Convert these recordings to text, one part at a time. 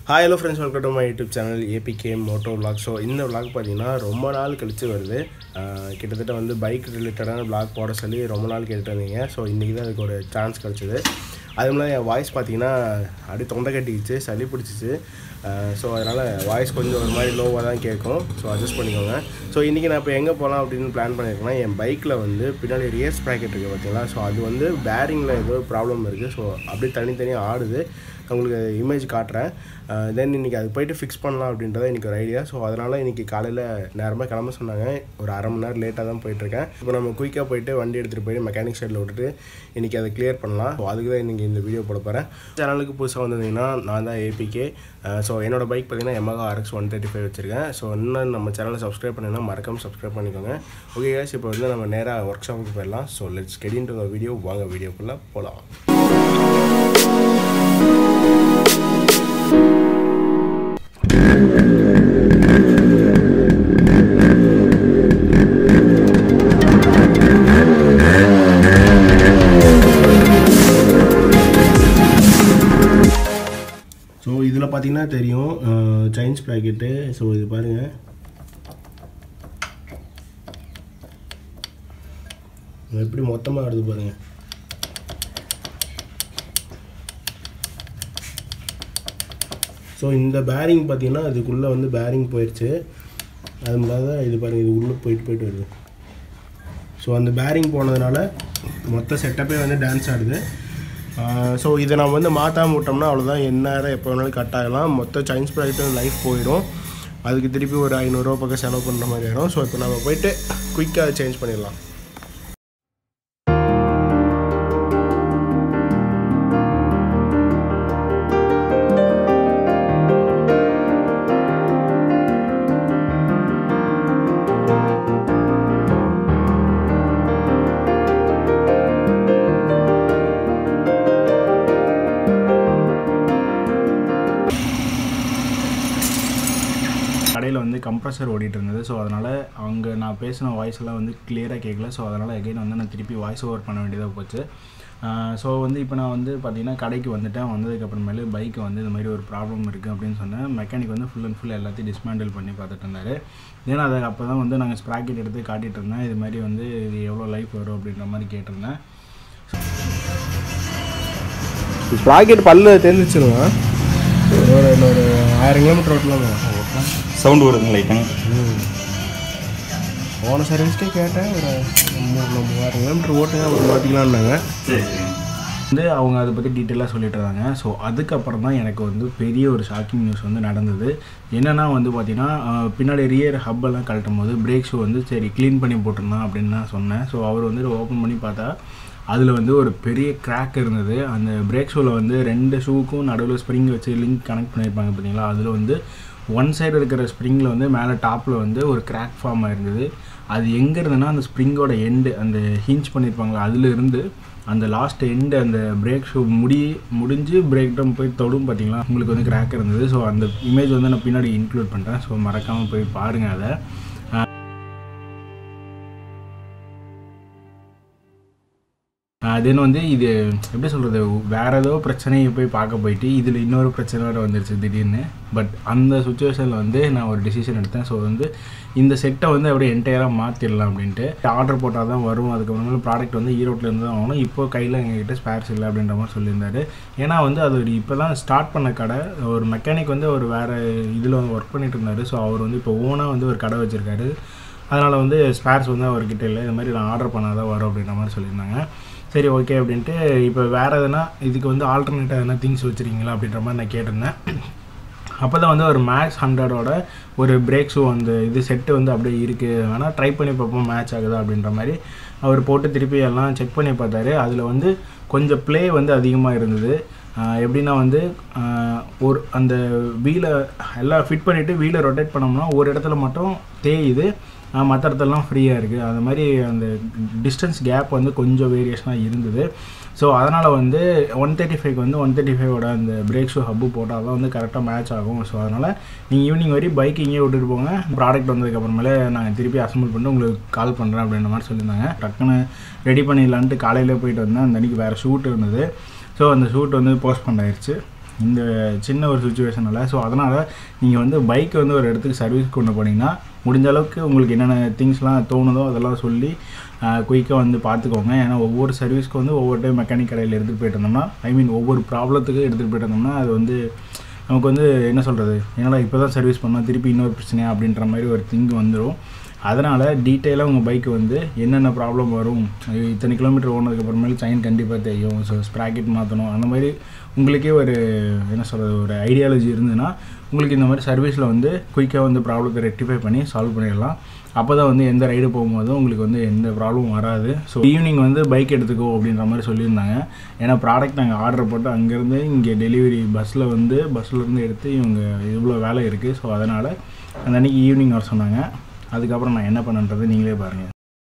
Hi hello friends welcome to my YouTube channel APK moto vlog so இந்த vlog பார்த்தீங்கன்னா ரொம்ப நாள் கழித்து வருது ஆஹ் கிட்டத்தட்ட வந்து பைக் ரிலேட்டடான vlog போட சொல்லி ரொம்ப நாள் கேட்டுட்டு இருந்தீங்க ஸோ இன்றைக்கி தான் அதுக்கு ஒரு சான்ஸ் கிடச்சிது அதுவும் இல்லாமல் என் வாய்ஸ் பார்த்தீங்கன்னா அப்படியே தொண்டை கட்டிக்கிச்சு சளி பிடிச்சிச்சு ஸோ அதனால் வாய்ஸ் கொஞ்சம் ஒரு மாதிரி லோவாக தான் கேட்கும் ஸோ அட்ஜஸ்ட் பண்ணிக்கோங்க ஸோ இன்றைக்கி நான் இப்போ எங்கே போகலாம் அப்படின்னு பிளான் பண்ணியிருக்கேன்னா என் பைக்கில் வந்து பின்னாடி ரியர் ஸ்ப்ராக்கெட் இருக்குது பார்த்தீங்களா ஸோ அது வந்து பேரிங்கில் ஏதோ ப்ராப்ளம் இருக்குது ஸோ அப்படியே தனித்தனியாக ஆடுது உங்களுக்கு இமேஜ் காட்டுறேன் தென் இன்றைக்கி அது போயிட்டு ஃபிக்ஸ் பண்ணலாம் அப்படின்றத இன்றைக்கி ஒரு ஐடியா ஸோ அதனால் இன்றைக்கி காலையில் நேரமாக கிளம்ப சொன்னாங்க ஒரு அரை மணி நேரம் லேட்டாக தான் போயிட்டுருக்கேன் இப்போ நம்ம குயிக்காக போயிட்டு வண்டி எடுத்துகிட்டு போயிட்டு மெக்கானிக் ஷெட்டில் விட்டுட்டு இன்றைக்கி அதை கிளியர் பண்ணலாம் ஸோ அதுக்கு தான் இன்றைக்கி இந்த வீடியோ போட போகிறேன் சேனலுக்கு புதுசாக வந்திருந்தீங்கன்னா நான் தான் ஏபிகே ஸோ என்னோட பைக் பார்த்தீங்கன்னா Yamaha RX one thirty five வச்சுருக்கேன் ஸோ இன்னும் நம்ம சேனலை சப்ஸ்கிரைப் பண்ணினா மறக்காம சப்ஸ்கிரைப் பண்ணிக்கோங்க ஓகே guys இப்போ வந்து நம்ம நேராக ஒர்க் ஷாப்புக்கு போயிடலாம் so let's get in to video வாங்க வீடியோக்குள்ளே போகலாம் ஸோ இதில் பார்த்தீங்கன்னா தெரியும் சைன்ஸ் ப்ராக்கெட்டு ஸோ இது பாருங்கள் எப்படி மொத்தமாக ஆடுது பாருங்கள் ஸோ இந்த பேரிங் பார்த்தீங்கன்னா அதுக்குள்ளே வந்து பேரிங் போயிடுச்சு அது இல்லாத இது பாருங்கள் இது உள்ளே போயிட்டு போயிட்டு வருது ஸோ அந்த பேரிங் போனதுனால மொத்த செட்டப்பே வந்து டான்ஸ் ஆடுது ஸோ இதை நம்ம வந்து மாற்றாம விட்டோம்னா அவ்வளோதான் என்ன எப்போ வேணாலும் கட் ஆகலாம் மொத்த சைன்ஸ் ப்ராடக்ட்டும் லைஃப் போயிடும் அதுக்கு திருப்பி ஒரு ஐநூறுரூவா பக்கம் செலவு பண்ணுற மாதிரி ஆயிடும் ஸோ இப்போ நம்ம போயிட்டு குயிக்காக சேஞ்ச் பண்ணிடலாம் கடையில் வந்து கம்ப்ரஸர் ஓடிட்டு இருந்தது ஸோ அதனால் அங்கே நான் பேசின வாய்ஸ் எல்லாம் வந்து கிளியராக கேட்கல ஸோ அதனால் எகைன் வந்து நான் திருப்பி வாய்ஸ் ஓவர் பண்ண வேண்டியதாக போச்சு ஸோ வந்து இப்போ நான் வந்து பார்த்தீங்கன்னா கடைக்கு வந்துட்டேன் வந்ததுக்கப்புறமேலு பைக்கு வந்து இந்த மாதிரி ஒரு ப்ராப்ளம் இருக்குது அப்படின்னு சொன்னேன் மெக்கானிக் வந்து ஃபுல் அண்ட் ஃபுல் எல்லாத்தையும் டிஸ்மேண்டில் பண்ணி பார்த்துட்டு இருந்தார் தென் அதை அப்போ தான் வந்து நாங்கள் ஸ்ப்ராக்கெட் எடுத்து காட்டிகிட்டு இருந்தேன் இது மாதிரி வந்து இது எவ்வளோ லைஃப் வரும் அப்படின்ற மாதிரி கேட்டிருந்தேன் ஸ்ப்ராக்கெட் பல்லு தெரிஞ்சிச்சிருவேன் ஒரு இன்னொரு ஆயிரம் கிலோமீட்டர் ஓட்டலாம் சவுண்டு வருதுங்க லைட்டாங்க போன சர்வீஸ்க்கே கேட்டேன் ஒரு மூணு மூவாயிரம் கிலோமீட்டர் ஓட்டுங்க ஒரு மாற்றிக்கலான்னாங்க சரி சரி வந்து அவங்க அதை பற்றி டீட்டெயிலாக சொல்லிட்டு இருந்தாங்க ஸோ அதுக்கப்புறம் தான் எனக்கு வந்து பெரிய ஒரு ஷாக்கிங் நியூஸ் வந்து நடந்தது என்னென்னா வந்து பார்த்தீங்கன்னா அஹ், பின்னாடி ரியர் ஹப்பெல்லாம் கழட்டும் போது பிரேக் ஷூ வந்து சரி க்ளீன் பண்ணி போட்டிருந்தான் அப்படின்னு நான் சொன்னேன் ஸோ அவர் வந்து ஓப்பன் பண்ணி பார்த்தா அதில் வந்து ஒரு பெரிய கிராக் இருந்தது அந்த பிரேக் ஷூவில் வந்து ரெண்டு ஷூக்கும் நடுவில் ஸ்ப்ரிங் வச்சு லிங்க் கனெக்ட் பண்ணியிருப்பாங்க பார்த்தீங்களா அதில் வந்து ஒன் சைடு இருக்கிற ஸ்ப்ரிங்கில் வந்து மேலே டாப்பில் வந்து ஒரு கிராக் ஃபார்ம் ஆயிருந்தது அது எங்கே இருந்ததுன்னா அந்த ஸ்ப்ரிங்கோட எண்டு அந்த ஹிஞ்ச் பண்ணியிருப்பாங்க அதில் இருந்து அந்த லாஸ்ட் எண்டு அந்த பிரேக் ஷூ முடி முடிஞ்சு பிரேக் டவுன் போய் தொடும் பார்த்தீங்களா உங்களுக்கு வந்து கிராக் இருந்தது ஸோ அந்த இமேஜ் வந்து நான் பின்னாடி இன்க்ளூட் பண்ணுறேன் ஸோ மறக்காமல் போய் பாருங்கள் அதை தென் வந்து இது எப்படி சொல்கிறது வேறு ஏதோ பிரச்சனையை போய் பார்க்க போயிட்டு இதில் இன்னொரு பிரச்சனை வேறு வந்துருச்சு திடீர்னு பட் அந்த சுச்சுவேஷனில் வந்து நான் ஒரு டிசிஷன் எடுத்தேன் ஸோ வந்து இந்த செட்டை வந்து அப்படியே என்டையராக மாற்றிடலாம் அப்படின்ட்டு ஆர்டர் போட்டால் தான் வரும் அதுக்கப்புறமேல ப்ராடக்ட் வந்து ஈரோட்லேருந்து தான் வாங்கணும் இப்போ கையில் எங்ககிட்ட ஸ்பேர்ஸ் இல்லை அப்படின்ற மாதிரி சொல்லியிருந்தாரு ஏன்னா வந்து அது ஒரு இப்போ தான் ஸ்டார்ட் பண்ண கடை ஒரு மெக்கானிக் வந்து ஒரு வேறு இதில் ஒர்க் பண்ணிட்டு இருந்தார் ஸோ அவர் வந்து இப்போ ஓனாக வந்து ஒரு கடை வச்சுருக்காரு அதனால் வந்து ஸ்பேர்ஸ் வந்து அவர்கிட்ட இல்லை இது மாதிரி நான் ஆர்டர் பண்ணால் தான் வரும் அப்படின்ற மாதிரி சொல்லியிருந்தாங்க சரி ஓகே அப்படின்ட்டு இப்போ வேறு எதுனா இதுக்கு வந்து ஆல்டர்னேட்டாக எதனா திங்ஸ் வச்சுருக்கீங்களா அப்படின்ற மாதிரி நான் கேட்டிருந்தேன் அப்போ தான் வந்து ஒரு மேக்ஸ் ஹண்ட்ரடோட ஒரு பிரேக் ஷூ அந்த இது செட்டு வந்து அப்படியே இருக்குது வேணால் ட்ரை பண்ணி பார்ப்போம் மேட்ச் ஆகுதா அப்படின்ற மாதிரி அவர் போட்டு திருப்பி எல்லாம் செக் பண்ணி பார்த்தாரு அதில் வந்து கொஞ்சம் ப்ளே வந்து அதிகமாக இருந்தது ஆஹ் எப்படின்னா வந்து ஆஹ் ஒரு அந்த வீலை எல்லாம் ஃபிட் பண்ணிவிட்டு வீலை ரொட்டேட் பண்ணோம்னா ஒரு இடத்துல மட்டும் தேயுது மற்ற இடத்துலலாம் ஃப்ரீயாக இருக்குது அது மாதிரி அந்த டிஸ்டன்ஸ் கேப் வந்து கொஞ்சம் வேரியேஷனாக இருந்தது ஸோ அதனால் வந்து ஒன் தேர்ட்டி ஃபைவ்க்கு வந்து ஒன் தேர்ட்டி ஃபைவோட அந்த பிரேக் ஷூ ஹப்பு போட்டால் தான் வந்து கரெக்டாக மேட்ச் ஆகும் ஸோ அதனால் நீங்கள் ஈவினிங் வரையும் பைக் இங்கேயே விட்டுட்டு போங்க ப்ராடக்ட் வந்ததுக்கப்புறமேலே நான் திருப்பி அசம்பிள் பண்ணிட்டு உங்களுக்கு கால் பண்ணுறேன் அப்படின்ற மாதிரி சொல்லியிருந்தாங்க டக்குன்னு ரெடி பண்ணிடலான்ட்டு காலையிலே போயிட்டு வந்தேன் அந்த அன்றைக்கி வேறு ஷூட் இருந்தது ஸோ அந்த ஷூட் வந்து போஸ்ட்போன் ஆயிடுச்சு இந்த சின்ன ஒரு சுச்சுவேஷனால் ஸோ அதனால் நீங்கள் வந்து பைக் வந்து ஒரு இடத்துக்கு சர்வீஸ் கொண்டு போனீங்கன்னா முடிஞ்ச அளவுக்கு உங்களுக்கு என்னென்ன திங்ஸ்லாம் தோணுதோ அதெல்லாம் சொல்லி குயிக்காக வந்து பார்த்துக்கோங்க ஏன்னா ஒவ்வொரு சர்வீஸ்க்கு வந்து ஒவ்வொரு டைம் மெக்கானிக் கடையில் எடுத்துகிட்டு போயிட்டு இருந்தோம்னா ஐ மீன் ஒவ்வொரு ப்ராப்ளத்துக்கு எடுத்துகிட்டு போயிட்டு இருந்தோம்னா அது வந்து நமக்கு வந்து என்ன சொல்கிறது என்னடா இப்போ தான் சர்வீஸ் பண்ணோம் திருப்பி இன்னொரு பிரச்சனையா அப்படின்ற மாதிரி ஒரு திங்க் வந்துடும் அதனால் டீட்டெயிலாக உங்கள் பைக்கு வந்து என்னென்ன ப்ராப்ளம் வரும் ஐயோ, இத்தனை கிலோமீட்டர் ஓனதுக்கப்புறமேலு செயின் கண்டிப்பாக தெரியும் ஸோ ஸ்ப்ராக்கெட் மாற்றணும் அந்த மாதிரி உங்களுக்கே ஒரு என்ன சொல்கிறது ஒரு ஐடியாலஜி இருந்ததுன்னா உங்களுக்கு இந்த மாதிரி சர்வீஸில் வந்து குயிக்காக வந்து ப்ராப்ளத்தை ரெக்டிஃபை பண்ணி சால்வ் பண்ணிடலாம் அப்போ தான் வந்து எந்த ரைடு போகும்போதும் உங்களுக்கு வந்து எந்த ப்ராப்ளமும் வராது ஸோ ஈவினிங் வந்து பைக் எடுத்துக்கோ அப்படின்ற மாதிரி சொல்லியிருந்தாங்க ஏன்னா ப்ராடக்ட் நாங்கள் ஆர்டர் போட்டு அங்கேருந்து இங்கே டெலிவரி பஸ்ஸில் வந்து பஸ்ஸில் இருந்து எடுத்து இவங்க இவ்வளோ வேலை இருக்குது ஸோ அதனால் அந்த அன்றைக்கி ஈவினிங் வர சொன்னாங்க அதுக்கப்புறம் நான் என்ன பண்ணன்றது நீங்களே பாருங்கள்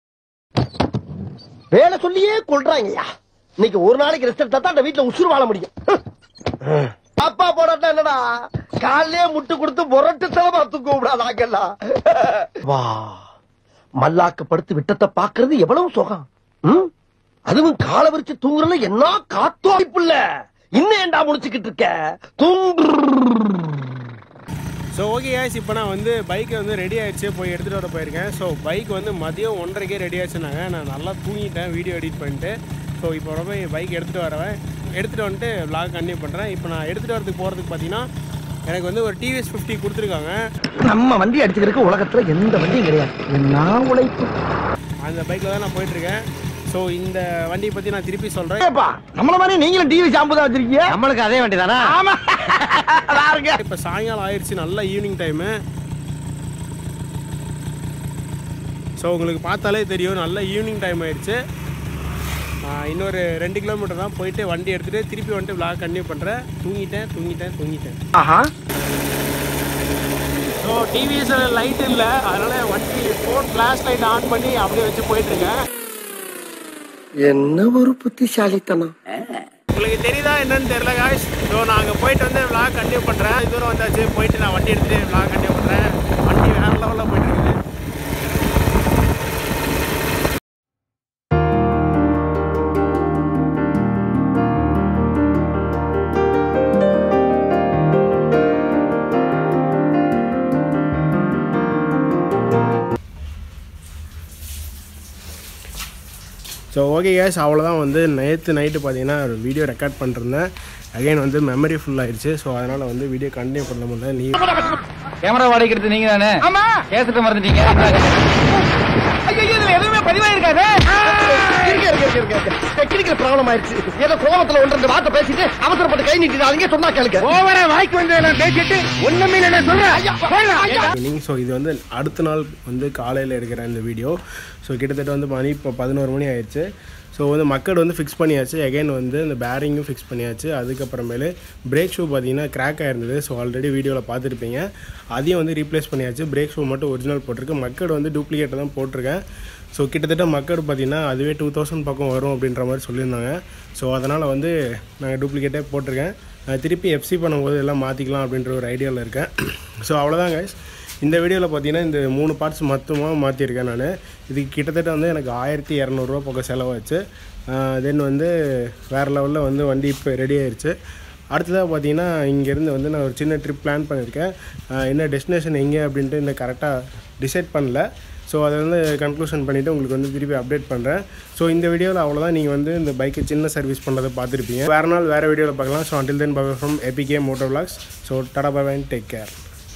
வேலை சொல்லியே கொள்றாங்கய்யா இன்னைக்கு ஒரு நாளைக்கு ரெஸ்ட் எடுத்தா தான் அந்த வீட்டுல உசுறு வாழ முடியும் அப்பா போடாட்டா என்னடா காலையே முட்டு கொடுத்து முரட்டு தலமா தூக்க விடாதாங்கல்லாம் வா மல்லாக்க படுத்து விட்டத்தை பாக்குறது எவ்வளவு சுகம் ம்? அதுவும் காலை விரிச்சு தூங்குறதுல என்ன காத்தோ இல்ல இன்னும் ஏன்டா முடிச்சுக்கிட்டு இருக்க தூங்கு ஸோ ஓகே guys இப்போ நான் வந்து பைக்கை வந்து ரெடி ஆயிடுச்சு போய் எடுத்துகிட்டு வர போயிருக்கேன் ஸோ பைக் வந்து மதியம் ஒன்றரைக்கே ரெடி ஆயிடுச்சுனாங்க நான் நல்லா தூங்கிட்டேன் வீடியோ எடிட் பண்ணிட்டு ஸோ இப்போ ரொம்ப பைக் எடுத்துகிட்டு வரவேன் எடுத்துகிட்டு வந்துட்டு vlog கண்டினியூ பண்ணுறேன் இப்போ நான் எடுத்துகிட்டு வரதுக்கு போகிறதுக்கு பார்த்தீங்கன்னா எனக்கு வந்து ஒரு டிவிஎஸ் ஃபிஃப்டி கொடுத்துருக்காங்க நம்ம வண்டி அடிச்சுக்கிறதுக்கு உலகத்துல எந்த வண்டியும் கிடையாது என்ன உழைப்பு அந்த பைக்கில் தான் நான் போயிட்டுருக்கேன் ஸோ இந்த வண்டியை பற்றி நான் திருப்பி சொல்கிறேன் ஏப்பா நம்மள மாதிரி நீங்களும் டிவி ஷாம்பு தான் வச்சிருக்கீங்க நம்மளுக்கு அதே வண்டி தானே ஆமா பாருங்க இப்போ சாயங்காலம் ஆயிடுச்சு நல்ல ஈவினிங் டைமு ஸோ உங்களுக்கு பார்த்தாலே தெரியும் நல்ல ஈவினிங் டைம் ஆயிடுச்சு ஆஹ் இன்னொரு ரெண்டு கிலோமீட்டர் தான் போயிட்டு வண்டி எடுத்துகிட்டு திருப்பி வந்துட்டு vlog கண்டினியூ பண்ணுறேன் தூங்கிட்டேன் தூங்கிட்டேன் தூங்கிட்டேன் ஆஹா ஸோ டிவிஎஸில் லைட் இல்லை அதனால் வண்டி ஃபோன் ஃப்ளாஷ் லைட் ஆன் பண்ணி அப்படியே வச்சு போயிட்டுருக்கேன் என்ன ஒரு புத்திசாலித்தனம் உங்களுக்கு தெரியுதா என்னன்னு தெரியல காய்ஸ் ஸோ நான் அங்கே போயிட்டு வந்து vlog கண்டினியூ பண்ணுறேன் தூரம் வந்தாச்சு போயிட்டு நான் வண்டி எடுத்துகிட்டு vlog கண்டினியூ பண்ணுறேன் வண்டி வேறு லெவலில் போயிட்டு இருக்குது ஸோ ஓகே கேஸ் அவ்வளோதான் வந்து நேற்று நைட்டு பார்த்தீங்கன்னா ஒரு வீடியோ ரெக்கார்ட் பண்ணிருந்தேன் அகைன் வந்து மெமரி ஃபுல் ஆயிடுச்சு ஸோ அதனால் வந்து வீடியோ கண்டினியூ பண்ண முடியல நீ கேமரா வாடகைக்கு நீங்க தானே ஆமா கேசட்ட மறந்துட்டீங்க ஐயோ இதுல எதுவுமே பதிவாயிருக்காது இருக்க இருக்க இருக்க இருக்க டெக்னிக்கல் ப்ராப்ளம் ஆயிருச்சு ஏதோ கோபத்துல ஒன்று ரெண்டு வார்த்தை பேசிட்டு அவசரப்பட்டு கை நீட்டிடாதீங்க சொன்னா கேளுங்க ஓவரா வாய்க்கு வந்து பேசிட்டு ஒண்ணுமே என்ன சொல்றேன் நீங்கள் ஸோ இது வந்து அடுத்த நாள் வந்து காலையில் எடுக்கிற இந்த வீடியோ ஸோ கிட்டத்தட்ட வந்து மணி இப்போ பதினோரு மணி ஆயிடுச்சு ஸோ வந்து மக்கள் வந்து ஃபிக்ஸ் பண்ணியாச்சு அகைன் வந்து இந்த பேரிங்கும் ஃபிக்ஸ் பண்ணியாச்சு அதுக்கப்புறமேலு பிரேக் ஷூ பார்த்தீங்கன்னா கிராக் ஆயிருந்தது ஸோ ஆல்ரெடி வீடியோவில் பார்த்துருப்பீங்க அதையும் வந்து ரீப்ளேஸ் பண்ணியாச்சு பிரேக் ஷூ மட்டும் ஒரிஜினல் போட்டிருக்கு மக்கள் வந்து டூப்ளிகேட்டை தான் போட்டிருக்கேன் ஸோ கிட்டத்தட்ட மக்கள் பார்த்தீங்கன்னா அதுவே டூ தௌசண்ட் பக்கம் வரும் அப்படின்ற மாதிரி சொல்லியிருந்தாங்க ஸோ அதனால் வந்து நாங்கள் டூப்ளிகேட்டே போட்டிருக்கேன் நான் திருப்பி எஃப்சி பண்ணும்போது எல்லாம் மாற்றிக்கலாம் அப்படின்ற ஒரு ஐடியாவில் இருக்கேன் ஸோ அவ்வளோதான் guys இந்த வீடியோவில் பார்த்தீங்கன்னா இந்த மூணு பார்ட்ஸ் மொத்தமாக மாற்றிருக்கேன் நான் இதுக்கு கிட்டத்தட்ட வந்து எனக்கு ஆயிரத்தி இரநூறுவா பக்கம் செலவாச்சு தென் வந்து வேறு லெவலில் வந்து வண்டி இப்போ ரெடி ஆயிருச்சு அடுத்ததாக பார்த்தீங்கன்னா இங்கேருந்து வந்து நான் ஒரு சின்ன ட்ரிப் பிளான் பண்ணியிருக்கேன் ஆஹ் என்ன டெஸ்டினேஷன் எங்கே அப்படின்ட்டு இந்த கரெக்டாக டிசைட் பண்ணல ஸோ அதை வந்து கன்க்ளூஷன் பண்ணிவிட்டு உங்களுக்கு வந்து திருப்பி அப்டேட் பண்ணுறேன் ஸோ இந்த வீடியோவில் அவ்வளோதான் நீங்கள் வந்து இந்த பைக்கை சின்ன சர்வீஸ் பண்ணுறதை பார்த்துருப்பீங்க வேறு நாள் வேறு வீடியோவில் பார்க்கலாம் so until then bye from APK moto vlogs so tata bye take care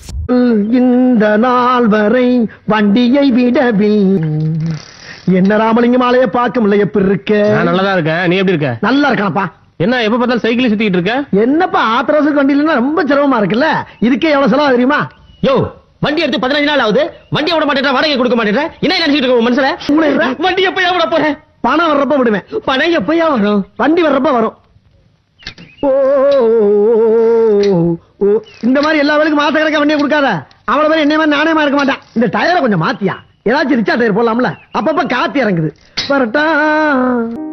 இந்த நாள் வரை வண்டியை விடவில் என்ன ராமலிங்கம் ஆலைய பார்க்க முடியல எப்படி இருக்க நல்லதா இருக்கேன் நீ எப்படி இருக்க நல்லா இருக்கானப்பா என்ன எப்ப பார்த்தாலும் சைக்கிள் சுத்திட்டு இருக்க என்னப்பா ஆத்திரவசம் வண்டியிலன்னா ரொம்ப சிரமமா இருக்குல்ல இதுக்கே எவ்வளவு செலவு தெரியுமா யோ வண்டி எடுத்து பதினஞ்சு நாள் ஆகுது வண்டி விட மாட்டேன் வாடகை கொடுக்க மாட்டேன் என்ன நினைச்சிட்டு இருக்க உன் மனசுல மூளையில? வண்டி எப்ப விட போறேன் பணம் வர்றப்ப விடுவேன் பணம் எப்பயா வரும் வண்டி வர்றப்ப வரும் ஓ, ஓ, இந்த மாதிரி எல்லா வேலைக்கும் மாச கணக்கா வண்டியை கொடுக்காத அவ்வளவு பேர் என்ன மாதிரி நாணயமா இருக்க மாட்டான் இந்த டயரை கொஞ்சம் மாத்தியா ஏதாச்சும் ரிச்சா டயர் போடலாம்ல அப்பப்ப காத்து இறங்குது வரட்டா